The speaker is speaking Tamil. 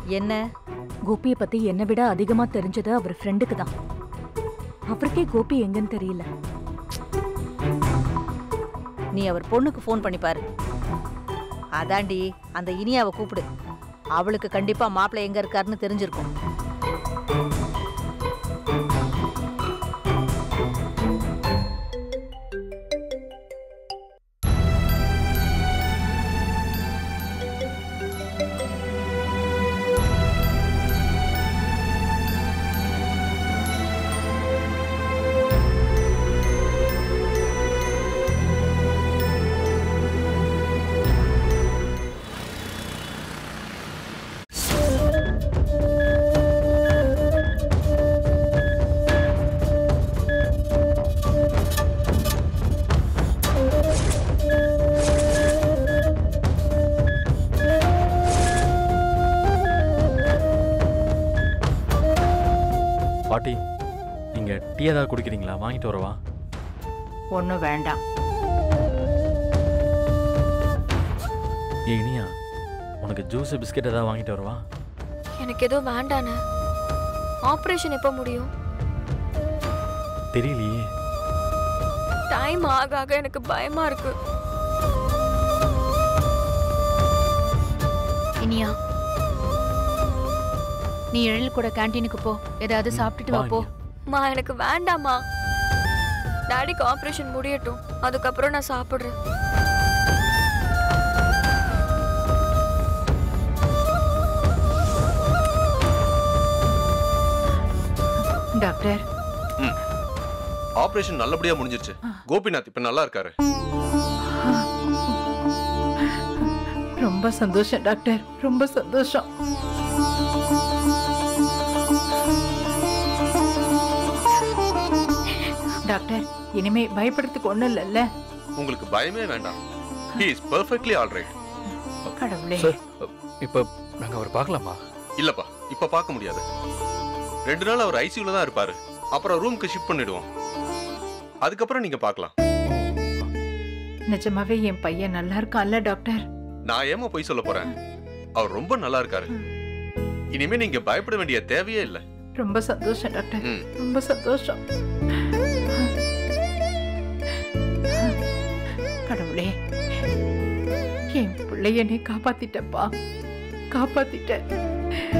என்ன கோபியை பத்தி என்னை விட அதிகமா தெரிஞ்சது அவர் ஃப்ரெண்டுக்கு தான் அவருக்கே கோபி எங்கன்னு தெரியல நீ அவர் பொண்ணுக்கு ஃபோன் பண்ணி பாரு அதாண்டி அந்த இனியாவை கூப்பிடு அவளுக்கு கண்டிப்பா மாப்பிள்ளை எங்க இருக்காருன்னு தெரிஞ்சிருக்கும் பாட்டி நீங்க டீ ஏதாவது குடிக்கிறீங்களா வாங்கிட்டு வரவா ஒன்றும் வேண்டாம் ஏ இனியா உனக்கு ஜூஸ் பிஸ்கெட் ஏதாவது வாங்கிட்டு வரவா எனக்கு எதுவும் வேண்டானே ஆப்ரேஷன் எப்போ முடியும் தெரியலையே டைம் ஆக ஆக எனக்கு பயமா இருக்கு இனியா நீ எழில் கூட கேண்டீனுக்கு போ ஏதாவது சாப்பிட்டுட்டு வா போ மா எனக்கு வேண்டாம்மா டாடிக்கு ஆப்ரேஷன் முடியட்டும் அதுக்கப்புறம் நான் சாப்பிடுறேன் டாக்டர் ஆபரேஷன் நல்லபடியா முடிஞ்சிருச்சு கோபிநாத் இப்ப நல்லா இருக்காரு ரொம்ப சந்தோஷம் டாக்டர் ரொம்ப சந்தோஷம் டாக்டர் இனிமே பயப்படுறதுக்கு ஒண்ணும் இல்லைல்ல உங்களுக்கு பயமே வேண்டாம் he is perfectly all right கடவுளே சார் இப்போ நாங்கள் அவர் பார்க்கலாமா இல்லப்பா இப்ப பார்க்க முடியாது ரெண்டு நாள் அவர் ஐசியூல தான் இருப்பாரு அப்புறம் ரூமுக்கு ஷிஃப்ட் பண்ணிடுவோம் அதுக்கப்புறம் நீங்க பார்க்கலாம் நிஜமாவே என் பையன் நல்லா இருக்கான்ல டாக்டர் நான் ஏமா போய் சொல்ல போறேன் அவர் ரொம்ப நல்லா இருக்காரு இனிமே நீங்க பயப்பட வேண்டிய தேவையே இல்ல ரொம்ப சந்தோஷம் டாக்டர் ம். ரொம்ப சந்தோஷம் கடவுளே என் பிள்ளைய நீ காப்பாத்திட்டப்பா காப்பாத்திட்ட